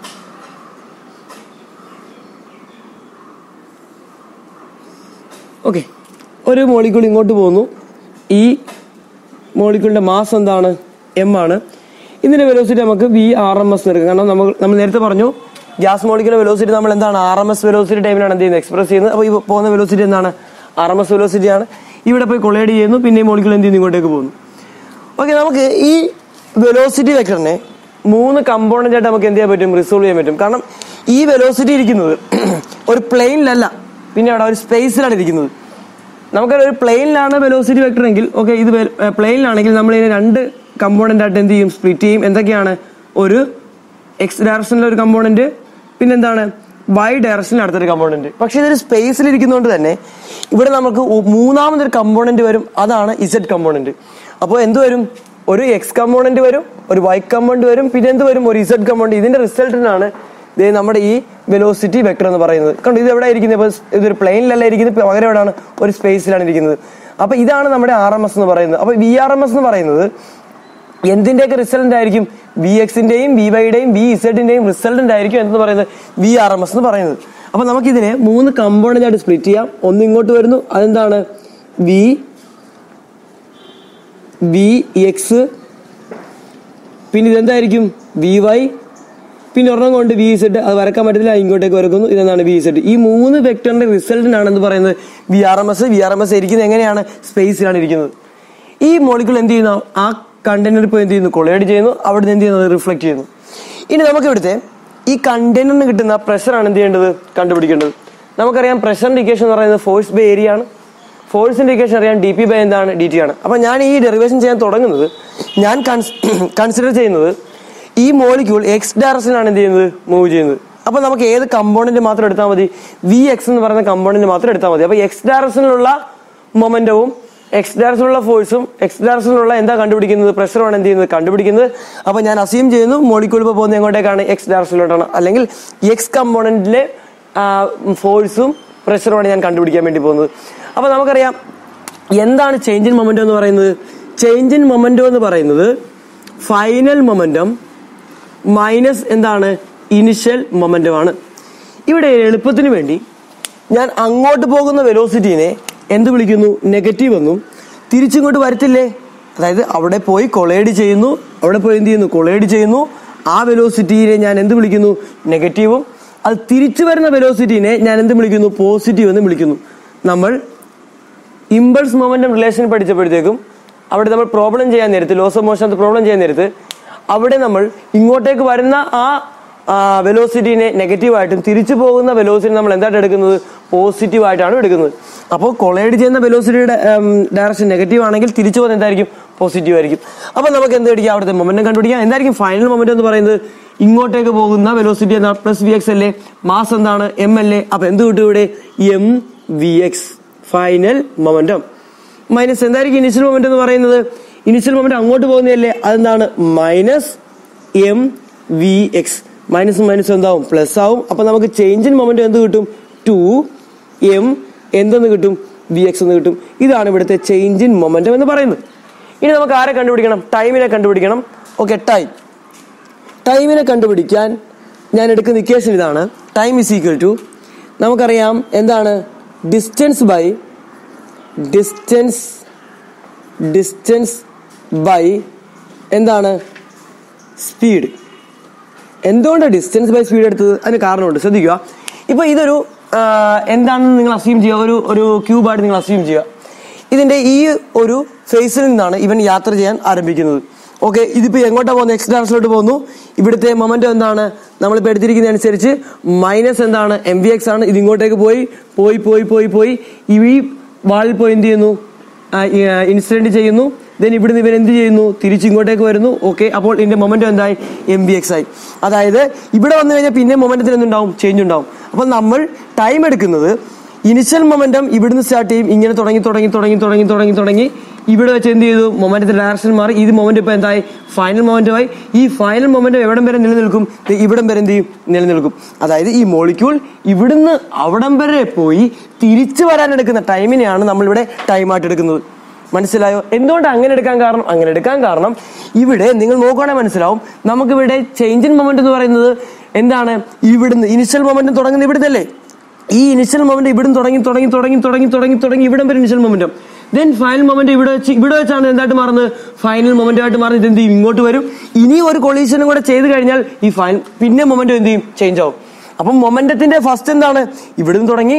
ഓക്കെ ഒരു മോളിക്യൂൾ ഇങ്ങോട്ട് പോകുന്നു ഈ മോളിക്യൂളിന്റെ മാസ് എന്താണ് എം ആണ് ഇതിന്റെ വെലോസിറ്റി നമുക്ക് വി ആർ എം എസ് എടുക്കാം കാരണം നമ്മൾ നമ്മൾ നേരത്തെ പറഞ്ഞു ഗ്യാസ് മോളിക്യൂളിന്റെ വെലോസിറ്റി നമ്മൾ എന്താണ് ആർ എം എസ് വെലോസിറ്റി ടൈമിലാണ് എന്ത് ചെയ്യുന്നത് എക്സ്പ്രസ് ചെയ്യുന്നത് അപ്പോൾ ഈ പോകുന്ന വെലോസിറ്റി എന്താണ് ആർ എം എസ് വെലോസിറ്റി ആണ് ഇവിടെ പോയി കൊളൈഡ് ചെയ്യുന്നു പിന്നെ മോളിക്കൂൾ എന്ത് ചെയ്യുന്നു ഇങ്ങോട്ടേക്ക് പോകുന്നു ഓക്കെ നമുക്ക് ഈ വെലോസിറ്റി വെക്ടറിനെ മൂന്ന് കമ്പോണന്റ് ആയിട്ട് നമുക്ക് എന്ത് ചെയ്യാൻ പറ്റും റിസോൾവ് ചെയ്യാൻ പറ്റും കാരണം ഈ വെലോസിറ്റി ഇരിക്കുന്നത് ഒരു പ്ലെയിനിലല്ല പിന്നെ അവിടെ ഒരു സ്പേസിലാണ് ഇരിക്കുന്നത് നമുക്കറിയാം ഒരു പ്ലെയിനിലാണ് വെലോസിറ്റി വെക്ടർ എങ്കിൽ ഓക്കെ ഇത് പ്ലെയിനിലാണെങ്കിൽ നമ്മൾ ഇതിനെ രണ്ട് കമ്പോണന്റ് ആയിട്ട് എന്ത് ചെയ്യും സ്പ്ലിറ്റ് ചെയ്യും എന്തൊക്കെയാണ് ഒരു എക്സ് ഡയറക്ഷനിലെ ഒരു കമ്പോണന്റ് പിന്നെന്താണ് വൈ ഡയറക്ഷനിൽ അടുത്തൊരു കമ്പോണന്റ് പക്ഷെ ഇതൊരു സ്പേസിൽ ഇരിക്കുന്നതുകൊണ്ട് തന്നെ ഇവിടെ നമുക്ക് ഒ- മൂന്നാമതൊരു കമ്പോണന്റ് വരും അതാണ് ഇസഡ് കമ്പോണന്റ് അപ്പോൾ എന്ത് വരും ഒരു എക്സ് കമ്പോണന്റ് വരും ഒരു വൈ കമ്പോണന്റ് വരും പിന്നെ എന്ത് വരും ഒരു ഇസഡ് കമ്പോണന്റ് ഇതിന്റെ റിസൾട്ടിനാണ് ദേ നമ്മുടെ ഈ വെലോസിറ്റി വെക്ടർ എന്ന് പറയുന്നത് കണ്ടു ഇത് എവിടെ ഇരിക്കുന്നത് ഇപ്പൊ ഇതൊരു പ്ലെയിനിലല്ല ഇരിക്കുന്നത് ഇപ്പൊ പകരം എവിടെയാണ് ഒരു സ്പേസിലാണ് ഇരിക്കുന്നത് അപ്പൊ ഇതാണ് നമ്മുടെ ആർ എം എസ് എന്ന് പറയുന്നത് അപ്പൊ വി ആർ എം എസ് എന്ന് പറയുന്നത് എന്തിന്റെയൊക്കെ റിസൾട്ടന്റ് ആയിരിക്കും വി എക്സിന്റെയും വി വൈയുടെയും വി ഇസഡിന്റെയും റിസൾട്ടന്റ് ആയിരിക്കും എന്ന് പറയുന്നത് വി ആർ എം എസ് എന്ന് പറയുന്നത് അപ്പൊ നമുക്കിതിനെ മൂന്ന് കമ്പോണന്റ് ആയിട്ട് സ്പ്ലിറ്റ് ചെയ്യാം ഒന്ന് ഇങ്ങോട്ട് വരുന്നു അതെന്താണ് വി വി എക്സ് പിന്നെ ഇതെന്തായിരിക്കും വി വൈ പിന്നെ ഒരെണ്ണം കൊണ്ട് വി സെഡ് അത് വരക്കാൻ പറ്റത്തില്ല ഇങ്ങോട്ടേക്ക് വരക്കുന്നു ഇതെന്താണ് വി സെഡ് ഈ മൂന്ന് വെക്ടറിന്റെ റിസൾട്ടിനാണ് എന്ന് പറയുന്നത് V R M S V R M S ഇരിക്കുന്നത് എങ്ങനെയാണ് സ്പേസിലാണ് ഇരിക്കുന്നത് ഈ മോളിക്കൂൾ എന്ത് ചെയ്യുന്നു ആ കണ്ടെയ്നർ ഇപ്പോൾ എന്ത് ചെയ്യുന്നു കൊളൈഡ് ചെയ്യുന്നു അവിടെ നിന്ന് എന്ത് ചെയ്യുന്നത് റിഫ്ലക്ട് ചെയ്യുന്നു ഇനി നമുക്ക് ഇവിടുത്തെ ഈ കണ്ടെയ്നറിന് കിട്ടുന്ന പ്രഷറാണ് എന്ത് ചെയ്യേണ്ടത് കണ്ടുപിടിക്കേണ്ടത് നമുക്കറിയാം പ്രഷറിന്റെ ഇക്വേഷൻ എന്ന് പറയുന്നത് ഫോഴ്സ് ബൈ ഏരിയ ആണ് ഫോഴ്സിന്റെ ഇക്വേഷൻ അറിയാൻ ഡി പി ബൈ എന്താണ് ഡി ടി ആണ് അപ്പൊ ഞാൻ ഈ ഡെറിവേഷൻ ചെയ്യാൻ തുടങ്ങുന്നത് ഞാൻ കൺസിഡർ ചെയ്യുന്നത് ഈ മോളിക്യൂൾ എക്സ് ഡയറക്ഷനിലാണ് എന്ത് ചെയ്യുന്നത് മൂവ് ചെയ്യുന്നത് അപ്പൊ നമുക്ക് ഏത് കമ്പോണന്റ് മാത്രം എടുത്താൽ മതി വി എക്സ് എന്ന് പറയുന്ന കമ്പോണന്റ് മാത്രം എടുത്താൽ മതി അപ്പൊ എക്സ് ഡയറക്ഷനിലുള്ള മൊമെന്റവും എക്സ് ഡയറക്ഷനിലുള്ള ഫോഴ്സും എക്സ് ഡയറക്ഷനിലുള്ള എന്താ കണ്ടുപിടിക്കുന്നത് പ്രഷറുമാണ് എന്ത് ചെയ്യുന്നത് കണ്ടുപിടിക്കുന്നത് അപ്പൊ ഞാൻ അസ്യൂം ചെയ്യുന്നു മോളിക്യൂൾ ഇപ്പോൾ പോകുന്നത് എങ്ങോട്ടേക്കാണ് എക്സ് ഡയറക്ഷനിലോട്ടാണ് അല്ലെങ്കിൽ എക്സ് കമ്പോണന്റിലെ ഫോഴ്സും പ്രഷറുമാണ് ഞാൻ കണ്ടുപിടിക്കാൻ വേണ്ടി പോകുന്നത് അപ്പൊ നമുക്കറിയാം എന്താണ് ചേഞ്ച് ഇൻ മൊമെന്റം എന്ന് പറയുന്നത് ചേഞ്ച് ഇൻ മൊമെന്റം എന്ന് പറയുന്നത് ഫൈനൽ മൊമെന്റം മൈനസ് എന്താണ് ഇനിഷ്യൽ മൊമെന്റം ആണ് ഇവിടെ എളുപ്പത്തിന് വേണ്ടി ഞാൻ അങ്ങോട്ട് പോകുന്ന വെലോസിറ്റീനെ എന്ത് വിളിക്കുന്നു നെഗറ്റീവ് എന്നും തിരിച്ചിങ്ങോട്ട് വരത്തില്ലേ അതായത് അവിടെ പോയി കൊളൈഡ് ചെയ്യുന്നു അവിടെ പോയി എന്ത് ചെയ്യുന്നു കൊളൈഡ് ചെയ്യുന്നു ആ വെലോസിറ്റിയെ ഞാൻ എന്ത് വിളിക്കുന്നു നെഗറ്റീവും അത് തിരിച്ചു വരുന്ന വെലോസിറ്റീനെ ഞാൻ എന്ത് വിളിക്കുന്നു പോസിറ്റീവ് എന്ന് വിളിക്കുന്നു നമ്മൾ ഇമ്പൾസ് മൊമെന്റം റിലേഷൻ പഠിച്ചപ്പോഴത്തേക്കും അവിടെ നമ്മൾ പ്രോബ്ലം ചെയ്യാൻ നേരത്ത് ലോസ് ഓഫ് മോഷൻ പ്രോബ്ലം ചെയ്യാൻ നേരത്ത് അവിടെ നമ്മൾ ഇങ്ങോട്ടേക്ക് വരുന്ന ആ വെലോസിറ്റിനെ നെഗറ്റീവായിട്ടും തിരിച്ചു പോകുന്ന വെലോസിറ്റി നമ്മൾ എന്തായിട്ട് എടുക്കുന്നത് പോസിറ്റീവ് ആയിട്ടാണ് എടുക്കുന്നത് അപ്പോൾ കൊളൈഡ് ചെയ്യുന്ന വെലോസിറ്റിയുടെ ഡയറക്ഷൻ നെഗറ്റീവ് ആണെങ്കിൽ തിരിച്ചു പോകുന്നത് എന്തായിരിക്കും പോസിറ്റീവ് ആയിരിക്കും അപ്പോൾ നമുക്ക് എന്ത് പിടിക്കാം അവിടുത്തെ മൊമെന്റം കണ്ടുപിടിക്കാം എന്തായിരിക്കും ഫൈനൽ മൊമെന്റം എന്ന് പറയുന്നത് ഇങ്ങോട്ടേക്ക് പോകുന്ന വെലോസിറ്റി എന്താണ് പ്ലസ് വി എക്സ് അല്ലേ മാസ് എന്താണ് എം എൽ എ അപ്പൊ എന്ത് കിട്ടും ഇവിടെ M V X final momentum minus എന്തായിരിക്കും ഇനിഷ്യൽ മൊമെന്റ് എന്ന് പറയുന്നത് ഇനിഷ്യൽ മൊമെന്റ് അങ്ങോട്ട് പോകുന്നതല്ലേ അതെന്താണ് minus M V X minus minus എന്താവും പ്ലസ് ആവും അപ്പൊ നമുക്ക് ചേഞ്ച് ഇൻ മൊമെന്റ് എന്ത് കിട്ടും ടു എം എന്തെന്ന് കിട്ടും വി എക്സ് എന്ന് കിട്ടും ഇതാണ് ഇവിടുത്തെ ചേഞ്ച് ഇൻ മൊമെന്റം എന്ന് പറയുന്നത് ഇനി നമുക്ക് ആരെ കണ്ടുപിടിക്കണം ടൈമിനെ കണ്ടുപിടിക്കണം ഓക്കെ ടൈം ടൈമിനെ കണ്ടുപിടിക്കാൻ ഞാൻ എടുക്കുന്ന ഇക്വേഷൻ ഇതാണ് ടൈം ഇസ് ഈക്വൽ ടു നമുക്കറിയാം എന്താണ് distance by distance distance by എന്താണ് സ്പീഡ് എന്തുകൊണ്ടാണ് ഡിസ്റ്റൻസ് ബൈ സ്പീഡ് എടുത്തത് അതിന് കാരണമുണ്ട് ശ്രദ്ധിക്കുക ഇപ്പൊ ഇതൊരു ആ, എന്താണെന്ന് നിങ്ങൾ അസ്യൂം ചെയ്യുക ഒരു ഒരു ക്യൂബായിട്ട് നിങ്ങൾ അസ്യൂം ചെയ്യുക ഇതിന്റെ ഈ ഒരു ഫേസിൽ നിന്നാണ് ഇവൻ യാത്ര ചെയ്യാൻ ആരംഭിക്കുന്നത് ഓക്കെ ഇതിപ്പോ എങ്ങോട്ടാ പോകുന്നത് എക്സ് ഡയറക്ഷനിലോട്ട് പോകുന്നു ഇവിടുത്തെ മൊമെന്റം എന്താണ് നമ്മളിപ്പോൾ എടുത്തിരിക്കുന്ന അനുസരിച്ച് മൈനസ് എന്താണ് എം വി എക്സ് ആണ് ഇത് ഇങ്ങോട്ടേക്ക് പോയി പോയി പോയി പോയി പോയി ഈ വാളിൽ പോയി എന്ത് ചെയ്യുന്നു ഇൻസിഡന്റ് ചെയ്യുന്നു ദെൻ ഇവിടുന്ന് ഇവൻ എന്ത് ചെയ്യുന്നു തിരിച്ച് ഇങ്ങോട്ടേക്ക് വരുന്നു ഓക്കെ അപ്പോൾ ഇതിന്റെ മൊമെന്റം എന്തായി എം ബി എക്സ് ആയി അതായത് ഇവിടെ വന്നു കഴിഞ്ഞാൽ പിന്നെ മൊമെന്റത്തിന് എന്തുണ്ടാവും ചേഞ്ച് ഉണ്ടാവും അപ്പോൾ നമ്മൾ ടൈം എടുക്കുന്നത് ഇനിഷ്യൽ മൊമെന്റം ഇവിടുന്ന് സ്റ്റാർട്ട് ചെയ്യും ഇങ്ങനെ തുടങ്ങി തുടങ്ങി തുടങ്ങി തുടങ്ങി തുടങ്ങി തുടങ്ങി ഇവിടെ വെച്ച് എന്ത് ചെയ്തു മൊമെന്റത്തിന്റെ ഡയറക്ഷൻ മാറി ഇത് മൊമെന്റ് ഇപ്പൊ എന്തായി ഫൈനൽ മൊമെന്റമായി ഈ ഫൈനൽ മൊമെന്റം എവിടം വരെ നിലനിൽക്കും ദേ ഇവിടം വരെ എന്ത് ചെയ്യും നിലനിൽക്കും അതായത് ഈ മോളിക്യൂൾ ഇവിടുന്ന് അവിടം വരെ പോയി തിരിച്ചു വരാൻ എടുക്കുന്ന ടൈമിനെയാണ് നമ്മളിവിടെ ടൈമായിട്ട് എടുക്കുന്നത് മനസ്സിലായോ എന്തുകൊണ്ട് അങ്ങനെ എടുക്കാൻ കാരണം അങ്ങനെ എടുക്കാൻ കാരണം ഇവിടെ നിങ്ങൾ നോക്കുകയാണെങ്കിൽ മനസ്സിലാവും നമുക്കിവിടെ ചേഞ്ച് ഇൻ മൊമെന്റ് എന്ന് പറയുന്നത് എന്താണ് ഇവിടുന്ന് ഇനിഷ്യൽ മൊമെന്റ് തുടങ്ങുന്നത് ഇവിടുന്നല്ലേ ഈ ഇനിഷ്യൽ മൊമെന്റ് ഇവിടുന്ന് തുടങ്ങി തുടങ്ങി തുടങ്ങി തുടങ്ങി തുടങ്ങി തുടങ്ങി ഇവിടം വരെ initial momentum then final moment ഇവിടെ വെച്ച് ഇവിടെ വെച്ചാണ് എന്തായിട്ട് മാറുന്നത് ഫൈനൽ മൊമെന്റ് ആയിട്ട് മാറുന്നത് എന്ത് ചെയ്യും ഇങ്ങോട്ട് വരും ഇനി ഒരു കൊളീഷനും കൂടെ ചെയ്ത് കഴിഞ്ഞാൽ ഈ ഫൈനൽ പിന്നെ മൊമെന്റം എന്ത് ചെയ്യും ചേഞ്ച് ആവും അപ്പം മൊമെന്റത്തിന്റെ ഫസ്റ്റ് എന്താണ് ഇവിടുന്ന് തുടങ്ങി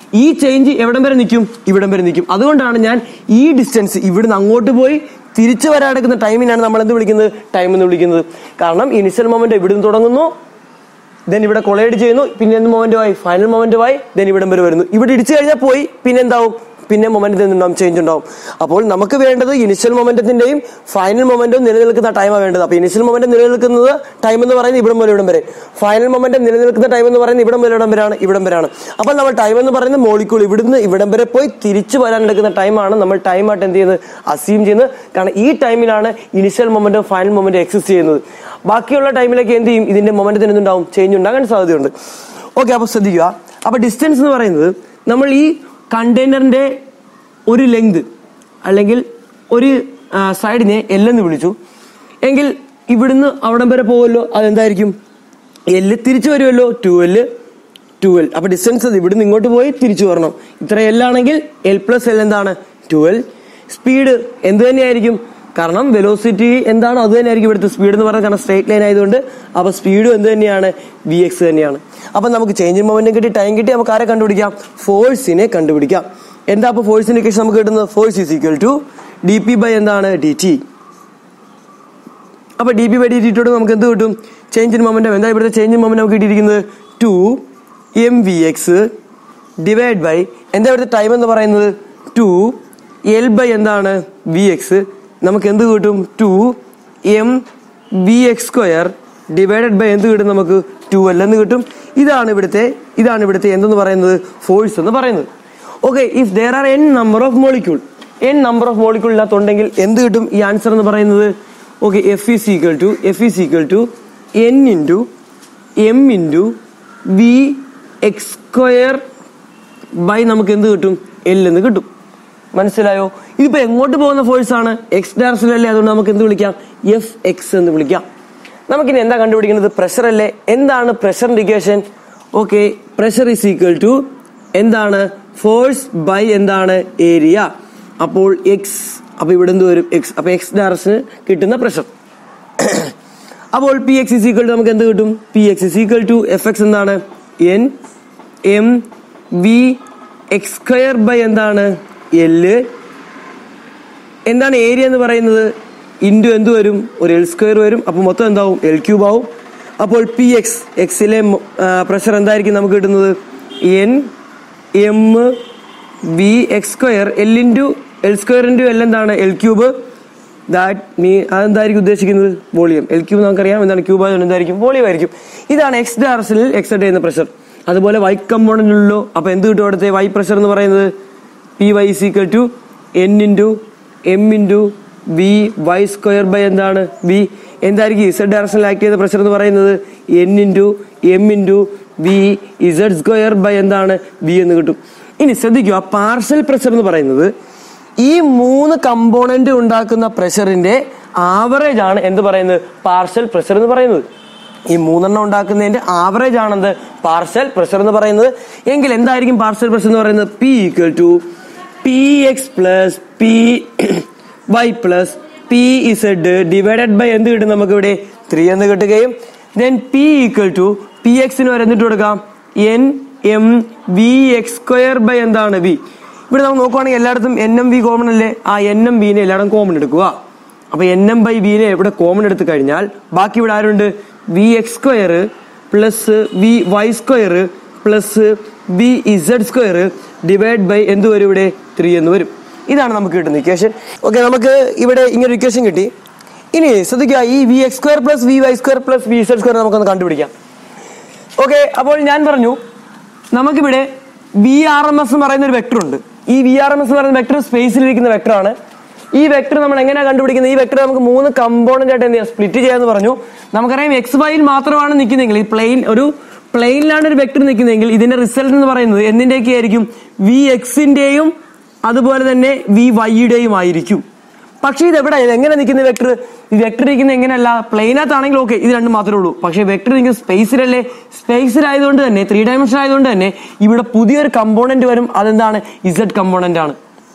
ഈ ചേഞ്ച് എവിടം വരെ നിൽക്കും ഇവിടം വരെ നിൽക്കും അതുകൊണ്ടാണ് ഞാൻ ഈ ഡിസ്റ്റൻസ് ഇവിടുന്ന് അങ്ങോട്ട് പോയി തിരിച്ചു വരാൻ എടുക്കുന്ന ടൈമിനാണ് നമ്മൾ എന്ത് വിളിക്കുന്നത് ടൈം എന്ന് വിളിക്കുന്നത് കാരണം ഇനിഷ്യൽ മൊമെന്റ് ഇവിടുന്ന് തുടങ്ങുന്നു ദെൻ ഇവിടെ കൊളൈഡ് ചെയ്യുന്നു പിന്നെ എന്ത് മൊമെന്റുമായി ഫൈനൽ മൊമെന്റുമായി ദെൻ ഇവിടം വരെ വരുന്നു ഇവിടെ ഇടിച്ചു കഴിഞ്ഞാൽ പോയി പിന്നെ എന്താവും പിന്നെ മൊമെന്റത്തിൽ നിന്നുണ്ടാവും ചേഞ്ച് ഉണ്ടാവും അപ്പോൾ നമുക്ക് വേണ്ടത് ഇനിഷ്യൽ മൊമെന്റത്തിന്റെയും ഫൈനൽ മൊമെന്റും നിലനിൽക്കുന്ന ടൈമാണ് വേണ്ടത് അപ്പോൾ ഇനിഷ്യൽ മൊമെന്റം നിലനിൽക്കുന്നത് ടൈം എന്ന് പറയുന്നത് ഇവിടം മുതൽ ഇവിടം വരെ ഫൈനൽ മൊമെന്റം നിലനിൽക്കുന്ന ടൈം എന്ന് പറയുന്നത് ഇവിടം മുതൽ ഇവിടം വരെയാണ് ഇവിടം വരെയാണ് അപ്പോൾ നമ്മൾ ടൈം എന്ന് പറയുന്നത് മോളിക്കൂൾ ഇവിടുന്ന് ഇവിടം വരെ പോയി തിരിച്ചു വരാൻ എടുക്കുന്ന ടൈമാണ് നമ്മൾ ടൈമായിട്ട് എന്ത് ചെയ്യുന്നത് അസ്യൂം ചെയ്യുന്നത് കാരണം ഈ ടൈമിലാണ് ഇനിഷ്യൽ മൊമെന്റും ഫൈനൽ മൊമെന്റും എക്സിസ്റ്റ് ചെയ്യുന്നത് ബാക്കിയുള്ള ടൈമിലേക്ക് എന്ത് ചെയ്യും ഇതിന്റെ മൊമെന്റത്തിന് എന്തുണ്ടാവും ചേഞ്ച് ഉണ്ടാകാൻ സാധ്യതയുണ്ട് ഓക്കെ അപ്പോൾ ശ്രദ്ധിക്കുക അപ്പോൾ ഡിസ്റ്റൻസ് എന്ന് പറയുന്നത് നമ്മൾ ഈ കണ്ടെയ്നറിന്റെ ഒരു ലെങ്ത് അല്ലെങ്കിൽ ഒരു സൈഡിനെ എൽ എന്ന് വിളിച്ചു എങ്കിൽ ഇവിടുന്ന് അവിടം വരെ പോകുമല്ലോ അതെന്തായിരിക്കും എല്ല് തിരിച്ചു വരുമല്ലോ ടു എല് ട്വൽവ് അപ്പൊ ഡിസ്റ്റൻസ് ഇവിടുന്ന് ഇങ്ങോട്ട് പോയി തിരിച്ചു വരണം ഇത്ര എൽ ആണെങ്കിൽ എൽ പ്ലസ് എൽ എന്താണ് ട്വൽവ് സ്പീഡ് എന്ത് തന്നെയായിരിക്കും കാരണം വെലോസിറ്റി എന്താണ് അത് തന്നെയായിരിക്കും ഇവിടുത്തെ സ്പീഡ് എന്ന് പറയുന്നത് കാരണം സ്ട്രേറ്റ് ലൈൻ ആയതുകൊണ്ട് അപ്പൊ സ്പീഡും എന്ത് തന്നെയാണ് വി എക്സ് തന്നെയാണ് അപ്പൊ നമുക്ക് ചേഞ്ച് മൊമെന്റും കിട്ടി ടൈം കിട്ടി നമുക്ക് ആരെ കണ്ടുപിടിക്കാം ഫോഴ്സിനെ കണ്ടുപിടിക്കാം എന്താ അപ്പൊ ഫോഴ്സിന്റെ കേസ് നമുക്ക് കിട്ടുന്നത് force is equal to D P by എന്താണ് ഡി ടി അപ്പൊ D P by D T ട്ടോട് നമുക്ക് എന്ത് കിട്ടും ചേഞ്ച് ഇൻ മൊമെന്റം എന്താ ഇവിടുത്തെ ചേഞ്ച് ഇൻ മൊമെന്റം നമുക്ക് കിട്ടിയിരിക്കുന്നത് two M V X divide by എന്താ ഇവിടുത്തെ ടൈം എന്ന് പറയുന്നത് ടു എൽ ബൈ എന്താണ് വി എക്സ് നമുക്ക് എന്ത് കിട്ടും two M V X square divided by എന്ത് കിട്ടും നമുക്ക് ടു എൽ എന്ന് കിട്ടും ഇതാണ് ഇവിടുത്തെ ഇതാണ് ഇവിടുത്തെ എന്തെന്ന് പറയുന്നത് ഫോഴ്സ് എന്ന് പറയുന്നത് okay if there are N number of molecule N number of molecule ഇതിനകത്തുണ്ടെങ്കിൽ എന്ത് കിട്ടും ഈ ആൻസർ എന്ന് പറയുന്നത് okay F is equal to F is equal to N into M into V X square by നമുക്ക് എന്ത് കിട്ടും എൽ എന്ന് കിട്ടും മനസ്സിലായോ ഇതിപ്പോ എങ്ങോട്ട് പോകുന്ന ഫോഴ്സ് ആണ് എക്സ് ഡയറക്ഷനിലല്ലേ അതുകൊണ്ട് നമുക്ക് എന്ത് വിളിക്കാം എഫ് എക്സ് എന്ന് വിളിക്കാം നമുക്കിനി എന്താ കണ്ടുപിടിക്കുന്നത് പ്രഷർ അല്ലേ എന്താണ് പ്രഷറിന്റെ equation okay pressure is equal to എന്താണ് ഫോഴ്സ് ബൈ എന്താണ് ഏരിയ അപ്പോൾ എക്സ് അപ്പൊ ഇവിടെ എന്ത് വരും എക്സ് അപ്പൊ എക്സ് ഡയറക്ഷന് കിട്ടുന്ന പ്രഷർ അപ്പോൾ P X is equal to നമുക്ക് എന്ത് കിട്ടും P X is equal to F X എന്താണ് N M V X square by എന്താണ് എല് എന്താണ് ഏരിയ എന്ന് പറയുന്നത് ഇൻറ്റു എന്ത് വരും ഒരു എൽ സ്ക്വയർ വരും അപ്പോൾ മൊത്തം എന്താവും എൽ ക്യൂബ് ആവും അപ്പോൾ പി എക്സ് എക്സിലെ പ്രഷർ എന്തായിരിക്കും നമുക്ക് കിട്ടുന്നത് N M V X square L into L square into L എന്താണ് എൽ ക്യൂബ് ദാറ്റ് മീ അതെന്തായിരിക്കും ഉദ്ദേശിക്കുന്നത് വോളിയം എൽ ക്യൂബ് നമുക്കറിയാം എന്താണ് ക്യൂബ് ആയതുകൊണ്ട് എന്തായിരിക്കും വോളിയം ആയിരിക്കും ഇതാണ് എക്സ് ഡയറക്ഷനിൽ എക്സെറ്റ് ചെയ്യുന്ന പ്രഷർ അതുപോലെ വൈ കമ്പോണന്റിലുള്ളൂ അപ്പൊ എന്ത് കിട്ടും അവിടുത്തെ വൈ പ്രഷർ എന്ന് പറയുന്നത് P Y is equal to N into M into V Y square by എന്താണ് വി എന്തായിരിക്കും ഇസഡ് ഡയറക്ഷനിൽ ആക്ട് ചെയ്ത പ്രഷർ എന്ന് പറയുന്നത് N into M into V Z square by എന്താണ് വി എന്ന് കിട്ടും ഇനി ശ്രദ്ധിക്കുക പാർഷ്യൽ പ്രഷർ എന്ന് പറയുന്നത് ഈ മൂന്ന് കമ്പോണന്റ് ഉണ്ടാക്കുന്ന പ്രഷറിന്റെ ആവറേജ് ആണ് എന്ത് പറയുന്നത് പാർഷ്യൽ പ്രഷർ എന്ന് പറയുന്നത് ഈ മൂന്നെണ്ണം ഉണ്ടാക്കുന്നതിന്റെ ആവറേജ് ആണെന്ത് പാർഷ്യൽ പ്രഷർ എന്ന് പറയുന്നത് എങ്കിൽ എന്തായിരിക്കും പാർഷ്യൽ പ്രഷർ എന്ന് പറയുന്നത് P equal to P X plus P Y plus P Z divided by എന്ത് കിട്ടും നമുക്ക് ഇവിടെ ത്രീ എന്ന് കിട്ടുകയും then P equal to P എക്സിന് വരെ എന്നിട്ട് കൊടുക്കാം N M V X square by എന്താണ് വി ഇവിടെ നമ്മൾ നോക്കുവാണെങ്കിൽ എല്ലായിടത്തും എൻ എം വി കോമൺ അല്ലേ ആ എൻ എം വിനെ എല്ലായിടത്തും കോമൺ എടുക്കുക അപ്പൊ എൻ എം ബൈ വിനെ ഇവിടെ കോമൺ എടുത്തു കഴിഞ്ഞാൽ ബാക്കി ഇവിടെ ആരുണ്ട് V X square plus V Y square plus V Z square divide by എന്ത് വരും ഇവിടെ ത്രീ എന്ന് വരും ഇതാണ് നമുക്ക് കിട്ടുന്ന ഇക്വേഷൻ ഓക്കെ നമുക്ക് ഇവിടെ ഇങ്ങനെ ഇക്വേഷൻ കിട്ടി ഇനി ശ്രദ്ധിക്കുക ഈ V X square plus V Y square plus V Z square നമുക്കൊന്ന് കണ്ടുപിടിക്കാം ഓക്കെ അപ്പോൾ ഞാൻ പറഞ്ഞു നമുക്കിവിടെ വി ആർ എം എസ് എന്ന് പറയുന്ന ഒരു വെക്ടർ ഉണ്ട് ഈ വി ആർ എം എസ് എന്ന് പറയുന്ന വെക്ടർ സ്പേസിലിരിക്കുന്ന വെക്ടർ ആണ് ഈ വെക്ടർ നമ്മൾ എങ്ങനെയാണ് കണ്ടുപിടിക്കുന്നത് ഈ വെക്ടർ നമുക്ക് മൂന്ന് കമ്പോണന്റ് ആയിട്ട് എന്ത് ചെയ്യാം സ്പ്ലിറ്റ് ചെയ്യാന്ന് പറഞ്ഞു നമുക്കറിയാം എക്സ് വൈയിൽ മാത്രമാണ് നിൽക്കുന്നതെങ്കിൽ ഈ പ്ലെയിൻ ഒരു പ്ലെയിനിലാണ് ഒരു വെക്ടർ നിൽക്കുന്നതെങ്കിൽ ഇതിന്റെ റിസൾട്ട് എന്ന് പറയുന്നത് എന്തിന്റെയൊക്കെ ആയിരിക്കും വി എക്സിന്റെയും അതുപോലെ തന്നെ വി വൈയുടെയും ആയിരിക്കും പക്ഷേ ഇത് എവിടെ ഇത് എങ്ങനെ നിൽക്കുന്ന വെക്ടർ ഈ വെക്ടർ നിൽക്കുന്ന എങ്ങനെയല്ല പ്ലെയിനകത്താണെങ്കിൽ ഓക്കെ ഇത് രണ്ടും മാത്രമേ ഉള്ളൂ പക്ഷേ വെക്ടർ നിൽക്കുന്ന സ്പേസിലല്ലേ സ്പേസിലായതുകൊണ്ട് തന്നെ ത്രീ ഡയമെൻഷൻ ആയതുകൊണ്ട് തന്നെ ഇവിടെ പുതിയൊരു കമ്പോണന്റ് വരും അതെന്താണ് ഇസഡ് കമ്പോണന്റ് ആണ്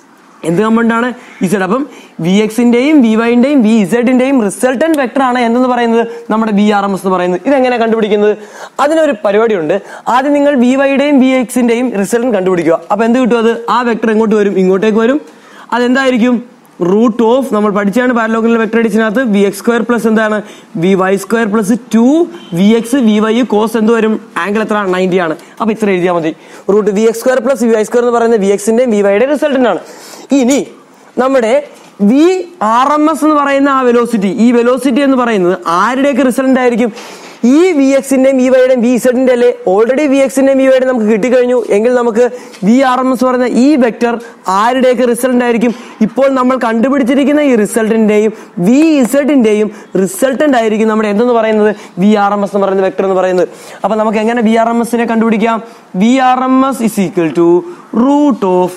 എന്ത് കമ്പൗണ്ട് ആണ് ഇസഡ് അപ്പം വി എക്സിന്റെയും വി വൈന്റെയും വി ഇസഡിന്റെയും റിസൾട്ടന്റ് വെക്ടർ ആണ് എന്തെന്ന് പറയുന്നത് നമ്മുടെ വി ആർ എം എസ് എന്ന് പറയുന്നത് ഇതെങ്ങനെ കണ്ടുപിടിക്കുന്നത് അതിനൊരു പരിപാടിയുണ്ട് ആദ്യം നിങ്ങൾ വി വൈയുടെയും വി എക്സിന്റെയും റിസൾട്ടൻ കണ്ടുപിടിക്കുക അപ്പൊ എന്ത് കിട്ടും അത് ആ വെക്ടർ എങ്ങോട്ട് വരും ഇങ്ങോട്ടേക്ക് വരും അതെന്തായിരിക്കും റൂട്ട് ഓഫ് നമ്മൾ പഠിച്ചാണ് പാരലോഗിലെ വെക്ടർ അടിച്ചിനകത്ത് വി എക്സ് സ്ക്വയർ പ്ലസ് എന്താണ് V Y square plus two V X V Y cos എന്ത് വരും ആംഗിൾ എത്ര നയൻറ്റി ആണ് അപ്പൊ ഇത്ര എഴുതിയാൽ മതി root V X square plus V Y square എന്ന് പറയുന്നത് വി എക്സിന്റെയും വി വൈയുടെ റിസൾട്ടന്റ് ആണ് ഇനി നമ്മുടെ വി ആർ എം എസ് എന്ന് പറയുന്ന ആ വെലോസിറ്റി ഈ വെലോസിറ്റി എന്ന് പറയുന്നത് ആരുടെയൊക്കെ റിസൾട്ട് ആയിരിക്കും ഈ വി എക്സിന്റെയും വി വൈയുടെയും വി സെഡിന്റെ അല്ലേ ഓൾറെഡി വി എക്സിന്റെയും വി വൈയുടെ നമുക്ക് കിട്ടിക്കഴിഞ്ഞു എങ്കിൽ നമുക്ക് വി ആർ എം എസ് പറയുന്ന ഈ വെക്ടർ ആരുടെയൊക്കെ റിസൾട്ട് ആയിരിക്കും ഇപ്പോൾ നമ്മൾ കണ്ടുപിടിച്ചിരിക്കുന്ന ഈ റിസൾട്ടിന്റെയും വി ഇസഡിന്റെയും റിസൾട്ടന്റ് ആയിരിക്കും നമ്മുടെ എന്തെന്ന് പറയുന്നത് വി ആർ എം എസ് എന്ന് പറയുന്ന വെക്ടർ എന്ന് പറയുന്നത് അപ്പൊ നമുക്ക് എങ്ങനെ വി ആർ എം എസിനെ കണ്ടുപിടിക്കാം V R M S is equal to root of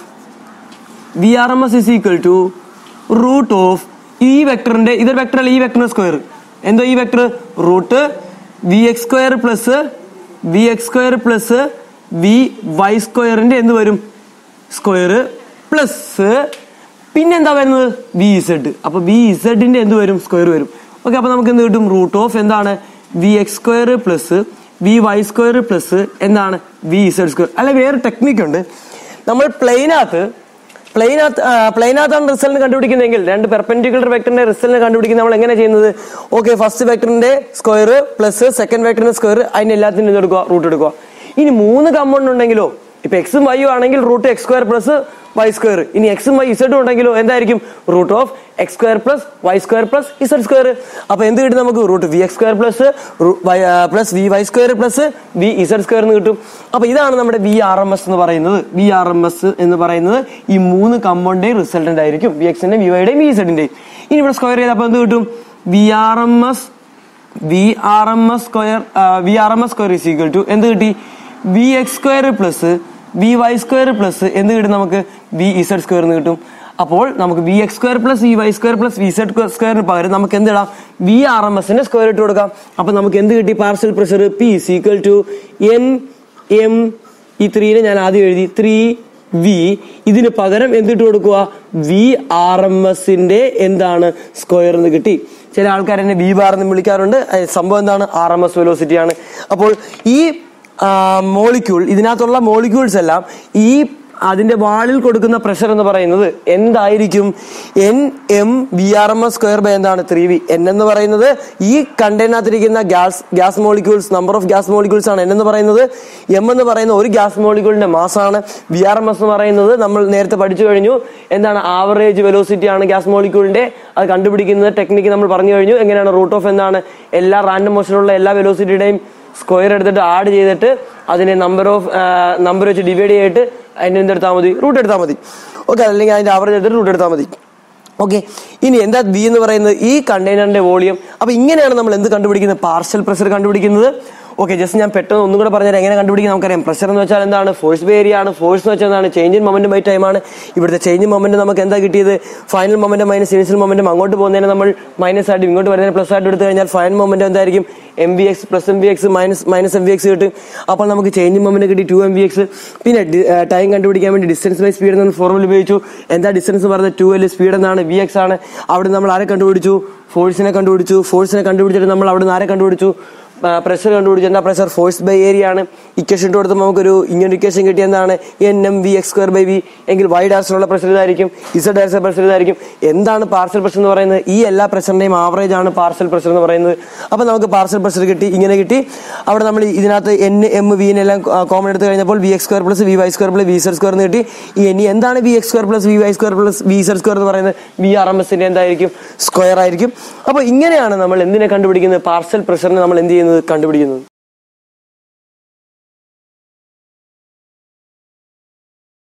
V R M S is equal to root of ഈ വെക്ടറിന്റെ ഇതൊരു വെക്ടർ അല്ല ഈ വെക്ടറിന്റെ സ്ക്വയർ എന്തോ ഈ vector root V X square plus V X square plus V Y സ്ക്വയറിന്റെ എന്ത് വരും സ്ക്വയർ പ്ലസ് പിന്നെന്താ വരുന്നത് വി ഇസഡ് അപ്പൊ വി ഇസഡിന്റെ എന്ത് വരും സ്ക്വയർ വരും ഓക്കെ അപ്പൊ നമുക്ക് എന്ത് കിട്ടും റൂട്ട് ഓഫ് എന്താണ് V X square plus V Y square plus എന്താണ് വി ഇസഡ് സ്ക്വയർ അല്ല വേറെ ടെക്നിക്ക് ഉണ്ട് നമ്മൾ പ്ലെയിനകത്ത് പ്ലെയിനകത്ത് പ്ലെയിനകത്താണ് റിസൾട്ട് കണ്ടുപിടിക്കുന്നതെങ്കിൽ രണ്ട് പെർപെൻഡിക്കുലർ വെക്ടറിന്റെ റിസൾട്ട് കണ്ടുപിടിക്കുന്നത് നമ്മൾ എങ്ങനെ ചെയ്യുന്നത് ഓക്കെ ഫസ്റ്റ് വെക്ടറിന്റെ സ്ക്വയർ പ്ലസ് സെക്കൻഡ് വെക്ടറിന്റെ സ്ക്വയർ അതിന് എല്ലാത്തിനും ഇത് എടുക്കുക റൂട്ട് എടുക്കുക ഇനി മൂന്ന് കമ്പൗണ്ട് ഉണ്ടെങ്കിലോ ഇപ്പൊ എക്സും വൈയും ആണെങ്കിൽ root X square plus Y square ഇനി എക്സും വൈ ഇസഡും ഉണ്ടെങ്കിലോ എന്തായിരിക്കും root of X square plus Y square plus Z square അപ്പൊ എന്ത് കിട്ടും നമുക്ക് root V X square plus plus V Y square plus V Z square എന്ന് കിട്ടും അപ്പൊ ഇതാണ് നമ്മുടെ വി ആർ എം എസ് എന്ന് പറയുന്നത് വി ആർ എം എസ് എന്ന് പറയുന്നത് ഈ മൂന്ന് കമ്പൗണ്ടിന്റെയും റിസൾട്ടന്റ് ആയിരിക്കും വി എക്സിന്റെയും വി വൈയുടെയും വി ഇസഡിന്റെയും ഇനി ഇവിടെ സ്ക്വയർ ചെയ്തപ്പോൾ എന്ത് കിട്ടും V R M S V R M S square V R M S square is equal to എന്ത് കിട്ടി V X square plus V Y square plus എന്ത് കിട്ടും നമുക്ക് വി ഇസഡ് സ്ക്വയർ എന്ന് കിട്ടും അപ്പോൾ നമുക്ക് V X square plus V Y square plus V Z സ്ക്വയറിന് പകരം നമുക്ക് എന്ത് ഇടാം വി ആർ എം എസിന്റെ സ്ക്വയർ ഇട്ട് കൊടുക്കാം അപ്പൊ നമുക്ക് എന്ത് കിട്ടി parcel pressure P is equal to N M ഈ ത്രീനെ ഞാൻ ആദ്യം എഴുതി ത്രീ വി ഇതിന് പകരം എന്തിട്ട് കൊടുക്കുക വി ആർ എം എസിന്റെ എന്താണ് സ്ക്വയർ എന്ന് കിട്ടി ചില ആൾക്കാർ എന്നെ വി ബാർ എന്ന് വിളിക്കാറുണ്ട് അത് സംഭവം എന്താണ് ആർ എം എസ് വെലോസിറ്റി ആണ് അപ്പോൾ ഈ മോളിക്യൂൾ ഇതിനകത്തുള്ള മോളിക്യൂൾസ് എല്ലാം ഈ അതിന്റെ വാളിൽ കൊടുക്കുന്ന പ്രഷർ എന്ന് പറയുന്നത് എന്തായിരിക്കും N M V R M S square by എന്താണ് ത്രീ വി എൻ എന്ന് പറയുന്നത് ഈ കണ്ടെയ്നകത്തിരിക്കുന്ന gas gas molecules number of gas molecules ആണ് എൻ എന്ന് പറയുന്നത് എം എന്ന് പറയുന്ന ഒരു ഗ്യാസ് മോളിക്യൂളിന്റെ മാസാണ് വി ആർ എം എസ് എന്ന് പറയുന്നത് നമ്മൾ നേരത്തെ പഠിച്ചു കഴിഞ്ഞു എന്താണ് ആവറേജ് വെലോസിറ്റി ആണ് ഗ്യാസ് മോളിക്യൂളിന്റെ അത് കണ്ടുപിടിക്കുന്നത് ടെക്നിക്ക് നമ്മൾ പറഞ്ഞു കഴിഞ്ഞു എങ്ങനെയാണ് റൂട്ട് ഓഫ് എന്താണ് എല്ലാ റാൻഡം മോഷനുള്ള എല്ലാ വെലോസിറ്റിയുടെയും സ്ക്വയർ എടുത്തിട്ട് ആഡ് ചെയ്തിട്ട് അതിനെ നമ്പർ ഓഫ് നമ്പർ വെച്ച് ഡിവൈഡ് ചെയ്തിട്ട് അതിന്റെ എന്തെടുത്താൽ മതി റൂട്ട് എടുത്താൽ മതി ഓക്കെ അല്ലെങ്കിൽ അതിന്റെ ആവറേജ് എടുത്തിട്ട് റൂട്ട് എടുത്താൽ മതി ഓക്കെ ഇനി എന്താ ബി എന്ന് പറയുന്നത് ഈ കണ്ടെയ്നറിന്റെ വോളിയം അപ്പൊ ഇങ്ങനെയാണ് നമ്മൾ എന്ത് കണ്ടുപിടിക്കുന്നത് പാർഷ്യൽ പ്രഷർ കണ്ടുപിടിക്കുന്നത് ഓക്കെ ജസ്റ്റ് ഞാൻ പെട്ടെന്ന് ഒന്നും കൂടെ പറഞ്ഞാൽ എങ്ങനെ കണ്ടുപിടിക്കും നമുക്കറിയാം പ്രഷർ എന്ന് വെച്ചാൽ എന്താണ് ഫോഴ്സ് ബൈ ഏരിയ ആണ് ഫോഴ്സ് എന്ന് വെച്ചാൽ എന്താണ് change in moment by time ആണ് ഇവിടുത്തെ ചേഞ്ച് ഇൻ മൊമെന്റ് നമുക്ക് എന്താ കിട്ടിയത് ഫൈനൽ മൊമെന്റ് മൈനസ് ഇനിഷ്യൽ മൊമെന്റും അങ്ങോട്ട് പോകുന്നതിന് നമ്മൾ മൈനസ് ആയിട്ട് ഇങ്ങോട്ട് വരുന്നതിന് പ്ലസ് ആയിട്ട് എടുത്തു കഴിഞ്ഞാൽ ഫൈനൽ മൊമെന്റ് എന്തായിരിക്കും M V X plus M V X minus minus M V X കിട്ടും അപ്പോൾ നമുക്ക് ചേഞ്ച് മൊമെന്റ് കിട്ടി ടു എം വി എക്സ് പിന്നെ ടൈം കണ്ടുപിടിക്കാൻ വേണ്ടി ഡിസ്റ്റൻസ് ബൈ സ്പീഡ് എന്ന ഫോർമുല ഉപയോഗിച്ചു എന്താ ഡിസ്റ്റൻസ് പറയുന്നത് ടു എൽ സ്പീഡ് എന്നാണ് വി എക്സ് ആണ് അവിടെ നമ്മൾ ആരെ കണ്ടുപിടിച്ചു ഫോഴ്സിനെ കണ്ടുപിടിച്ചു ഫോഴ്സിനെ കണ്ടുപിടിച്ചിട്ട് നമ്മൾ അവിടെ നിന്ന് ആരെ കണ്ടുപിടിച്ചു പ്രഷർ കണ്ടുപിടിച്ചു എന്താ പ്രഷർ ഫോഴ്സ് ബൈ ഏരിയ ആണ് ഇക്വേഷൻ ഇട്ട് കൊടുത്തപ്പോൾ നമുക്കൊരു ഇങ്ങനെ ഇക്വേഷൻ കിട്ടിയ എന്താണ് N M V X square by V എങ്കിൽ വൈ ഡയറക്ഷനുള്ള പ്രഷർ ഇതായിരിക്കും ഇസഡ് ഡയറക്ഷൻ പ്രഷർ ഇതായിരിക്കും എന്താണ് പാർസൽ പ്രഷർ എന്ന് പറയുന്നത് ഈ എല്ലാ പ്രഷറിന്റെയും ആവറേജ് ആണ് പാർസൽ പ്രഷർ എന്ന് പറയുന്നത് അപ്പൊ നമുക്ക് പാർസൽ പ്രഷർ കിട്ടി ഇങ്ങനെ കിട്ടി അവിടെ നമ്മൾ ഇതിനകത്ത് എൻ എം വിനെല്ലാം കോമൺ എടുത്ത് കഴിഞ്ഞപ്പോൾ v X square plus V Y square plus V z square എന്ന് കിട്ടി ഇനി എന്താണ് V X square plus V Y square plus V z square എന്ന് പറയുന്നത് വി ആർ എം എസിന്റെ എന്തായിരിക്കും സ്ക്വയർ ആയിരിക്കും അപ്പൊ ഇങ്ങനെയാണ് നമ്മൾ എന്തിനെ കണ്ടുപിടിക്കുന്നത് പാർസൽ പ്രഷറിനെ നമ്മൾ എന്ത് ചെയ്യുന്നത് കണ്ടുപിടിക്കുന്നത്